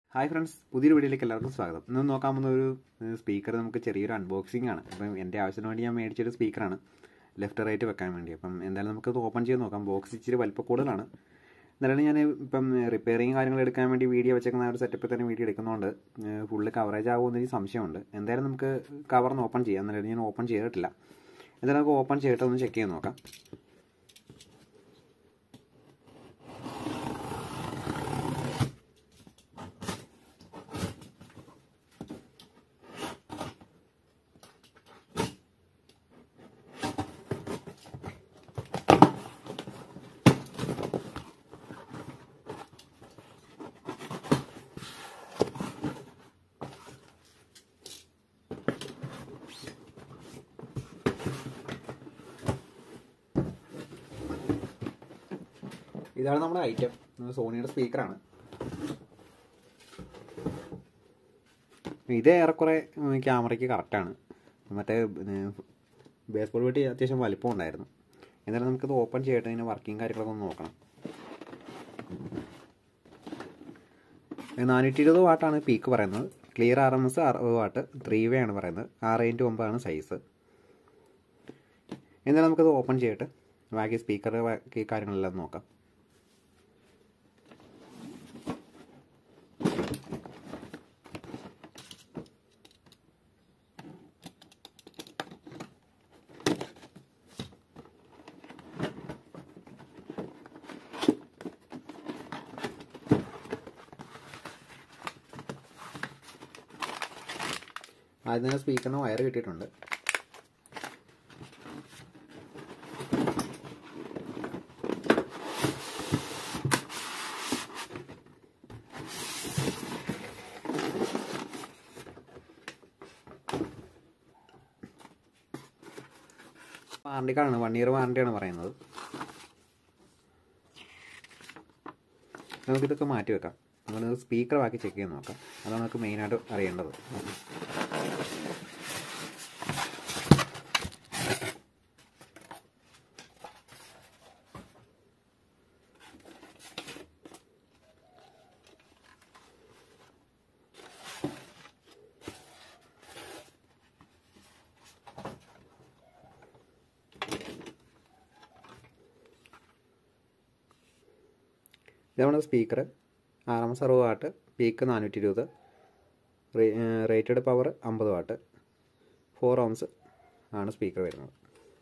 hi friends പുതിയൊരു വീഡിയോയിലേക്ക് എല്ലാവർക്കും സ്വാഗതം ഇന്ന് നോക്കാൻ പോകുന്ന ഒരു സ്പീക്കർ നമുക്ക് ചെറിയൊരു അൺബോക്സിംഗ് ആണ് അപ്പം എൻ്റെ ആവശ്യത്തിന് വേണ്ടി ഞാൻ മേടിച്ചൊരു സ്പീക്കറാണ് ലെഫ്റ്റ് റൈറ്റ് വെക്കാൻ വേണ്ടി അപ്പം എന്തായാലും നമുക്കത് ഓപ്പൺ ചെയ്ത് നോക്കാം ബോക്സ് ഇച്ചിരി വലിപ്പം കൂടുതലാണ് എന്നാലും ഞാൻ ഇപ്പം റിപ്പയറിങ് കാര്യങ്ങൾ എടുക്കാൻ വേണ്ടി വീഡിയോ വെച്ചേക്കുന്ന ആ ഒരു സെറ്റപ്പിൽ തന്നെ വീഡിയോ എടുക്കുന്നതുകൊണ്ട് ഫുള്ള് കവറേജ് ആകുമെന്ന് എനിക്ക് സംശയമുണ്ട് എന്തായാലും നമുക്ക് കവറിന്ന് ഓപ്പൺ ചെയ്യാം എന്നാലും ഞാൻ ഓപ്പൺ ചെയ്തിട്ടില്ല എന്തായാലും നമുക്ക് ഓപ്പൺ ചെയ്തിട്ട് ഒന്ന് ചെക്ക് ചെയ്ത് നോക്കാം ഇതാണ് നമ്മുടെ ഐറ്റം സോണിയുടെ സ്പീക്കറാണ് ഇത് ഏറെക്കുറെ ക്യാമറയ്ക്ക് കറക്റ്റാണ് മറ്റേ ബേസ് ബോൾ വെട്ടി അത്യാവശ്യം വലിപ്പം ഉണ്ടായിരുന്നു എന്നാലും നമുക്കിത് ഓപ്പൺ ചെയ്തിട്ട് ഇതിൻ്റെ വർക്കിംഗ് കാര്യങ്ങളൊക്കെ ഒന്ന് നോക്കണം നാനൂറ്റി ഇരുപത് വാട്ടാണ് പീക്ക് പറയുന്നത് ക്ലിയർ ആർ എം എസ് അറുപത് വാട്ട് ത്രീ വേ ആണ് പറയുന്നത് ആറ് ഇൻറ്റു ഒമ്പതാണ് സൈസ് എന്നാലും നമുക്കത് ഓപ്പൺ ചെയ്തിട്ട് ബാക്കി സ്പീക്കർ ബാക്കി കാര്യങ്ങളെല്ലാം നോക്കാം ആദ്യം തന്നെ സ്പീക്കറിന് വയർ കിട്ടിയിട്ടുണ്ട് വാറണ്ടി കാർഡാണ് വൺ ഇയർ വാറണ്ടിയാണ് പറയുന്നത് നമുക്കിതൊക്കെ മാറ്റി വെക്കാം നമ്മൾ സ്പീക്കർ ബാക്കി ചെക്ക് ചെയ്ത് നോക്കാം അതാണ് നമുക്ക് മെയിനായിട്ട് അറിയേണ്ടത് ഇത് നമ്മുടെ സ്പീക്കർ ആർ എം എസ് അറുപത് വാട്ട് പീക്ക് നാനൂറ്റി ഇരുപത് റേറ്റഡ് പവർ അമ്പത് വാട്ട് ഫോർ ഓംസ് ആണ് സ്പീക്കർ വരുന്നത്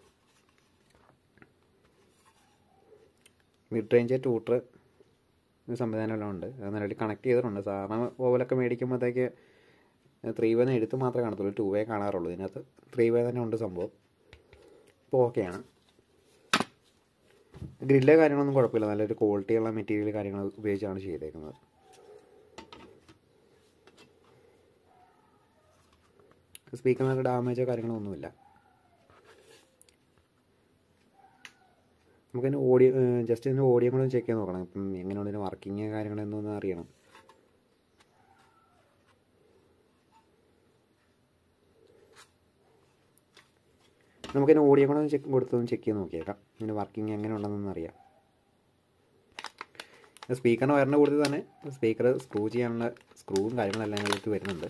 മിഡ് റേഞ്ച് ട്യൂട്ടർ സംവിധാനമെല്ലാം ഉണ്ട് അത് നിലവിൽ കണക്ട് ചെയ്തിട്ടുണ്ട് സാധാരണ ഓവലൊക്കെ മേടിക്കുമ്പോഴത്തേക്ക് ത്രീ വേ എടുത്ത് മാത്രമേ കാണത്തുള്ളൂ ടു വേ കാണാറുള്ളൂ ഇതിനകത്ത് ത്രീ വേ തന്നെ ഉണ്ട് സംഭവം ഇപ്പോൾ ഓക്കെയാണ് ഗ്രില്ല് കാര്യങ്ങളൊന്നും കുഴപ്പമില്ല നല്ലൊരു ക്വാളിറ്റിയുള്ള മെറ്റീരിയൽ കാര്യങ്ങൾ ഉപയോഗിച്ചാണ് ചെയ്തേക്കുന്നത് സ്പീക്കറിനൊക്കെ ഡാമേജോ കാര്യങ്ങളോ ഒന്നുമില്ല നമുക്കതിന് ഓഡിയോ ജസ്റ്റ് ഇതിൻ്റെ ഓഡിയോ കൂടെ ചെക്ക് ചെയ്ത് നോക്കണം ഇപ്പം എങ്ങനെയാണ് ഇതിൻ്റെ വർക്കിങ് കാര്യങ്ങൾ എന്നൊന്ന് അറിയണം നമുക്കതിന് ഓഡിയോ കൂടെ ചെക്ക് കൊടുത്തൊന്ന് ചെക്ക് ചെയ്ത് നോക്കിയേക്കാം ഇതിൻ്റെ വർക്കിംഗ് എങ്ങനെ ഉണ്ടെന്നൊന്ന് അറിയാം സ്പീക്കറിന് വയറിൻ്റെ കൂടുതൽ തന്നെ സ്പീക്കർ സ്ക്രൂ ചെയ്യാനുള്ള സ്ക്രൂവും കാര്യങ്ങളെല്ലാം ഇതിലേക്ക് വരുന്നുണ്ട്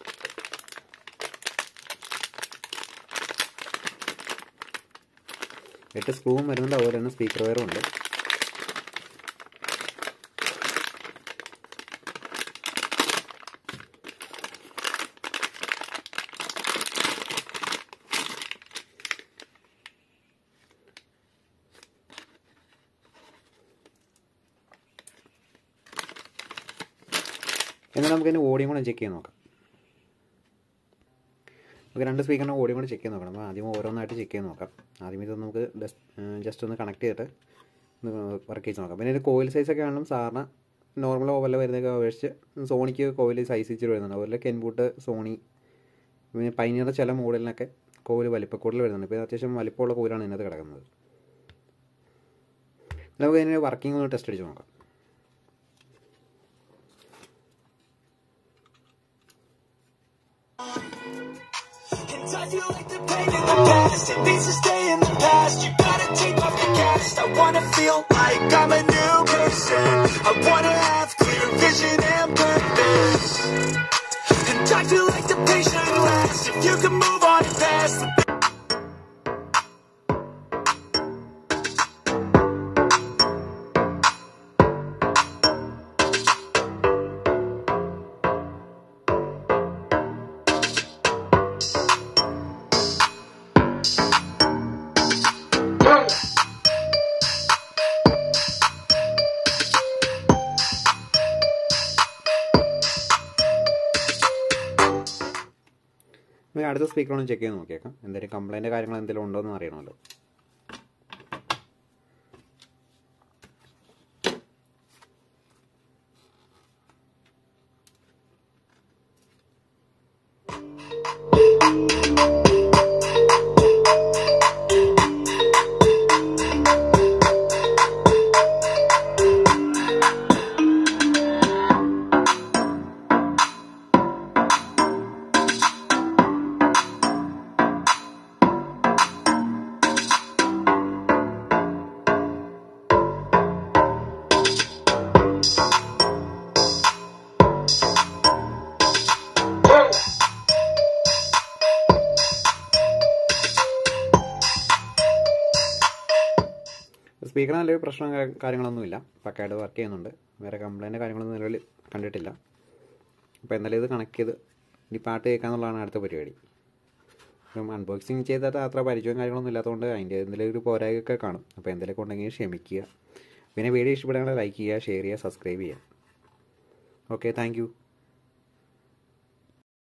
എട്ട് സ്ക്രൂവും വരുന്നുണ്ട് അതുപോലെ തന്നെ സ്പീക്കർ വയറും ഉണ്ട് എന്നാൽ നമുക്ക് അതിൻ്റെ ഓഡിയോ കൂടെ ചെക്ക് ചെയ്ത് നോക്കാം നമുക്ക് രണ്ട് സ്പീക്കറിൻ്റെ ഓഡിയോ കൂടെ ചെക്ക് ചെയ്ത് നോക്കണം അപ്പോൾ ആദ്യം ഓരോന്നായിട്ട് ചെക്ക് ചെയ്ത് നോക്കാം ആദ്യം ഇത് നമുക്ക് ജസ്റ്റ് ഒന്ന് കണക്ട് ചെയ്തിട്ട് വർക്ക് ചെയ്ത് നോക്കാം പിന്നെ ഇതിൻ്റെ കോയിൽ സൈസൊക്കെ ആണെങ്കിലും സാധാരണ നോർമൽ ഓവലിൽ വരുന്നതൊക്കെ അപേക്ഷിച്ച് സോണിക്ക് കോയിൽ സൈസ് ഇച്ചിരി വരുന്നുണ്ട് അതുപോലെ കെൻബൂട്ട് സോണി പിന്നെ പൈനിയുടെ ചില മോഡലിനൊക്കെ കോയിൽ വലിപ്പക്കൂടുതൽ വരുന്നുണ്ട് ഇപ്പോൾ അത്യാവശ്യം വലിപ്പമുള്ള കോയിലാണ് ഇതിനകത്ത് കിടക്കുന്നത് നമുക്ക് ഇതിൻ്റെ വർക്കിംഗ് ഒന്ന് ടെസ്റ്റ് അടിച്ച് നോക്കാം I feel like the pain in the past It needs to stay in the past You gotta take off the cast I wanna feel like I'm a new person I wanna have clear vision and purpose if you can move on past the നമുക്ക് അടുത്ത സ്പീക്കറൊന്ന് check ചെയ്ത് നോക്കിയേക്കാം എന്തെങ്കിലും complaint കാര്യങ്ങൾ എന്തെങ്കിലും ഉണ്ടോ എന്ന് അറിയണമല്ലോ speaker നല്ലൊരു പ്രശ്നം കാ- കാര്യങ്ങളൊന്നുമില്ല പക്കായിട്ട് വർക്ക് ചെയ്യുന്നുണ്ട് വേറെ കംപ്ലൈൻറ്റ് കാര്യങ്ങളൊന്നും നിലവിൽ കണ്ടിട്ടില്ല അപ്പോൾ എന്തായാലും ഇത് കണക്ട് ചെയ്ത് ഇനി പാട്ട് കേൾക്കാന്നുള്ളതാണ് അടുത്ത പരിപാടി ഇപ്പം അൺബോക്സിങ് ചെയ്തിട്ട് അത്ര പരിചയവും കാര്യങ്ങളൊന്നും ഇല്ലാത്തതുകൊണ്ട് അതിൻ്റെ എന്തെങ്കിലും ഒരു പോരായൊക്കെ കാണും അപ്പോൾ എന്തെങ്കിലുമൊക്കെ ഉണ്ടെങ്കിൽ ക്ഷമിക്കുക പിന്നെ വീഡിയോ ഇഷ്ടപ്പെടുകയാണെങ്കിൽ ലൈക്ക് ചെയ്യുക ഷെയർ ചെയ്യുക സബ്സ്ക്രൈബ് ചെയ്യുക ഓക്കെ താങ്ക് യു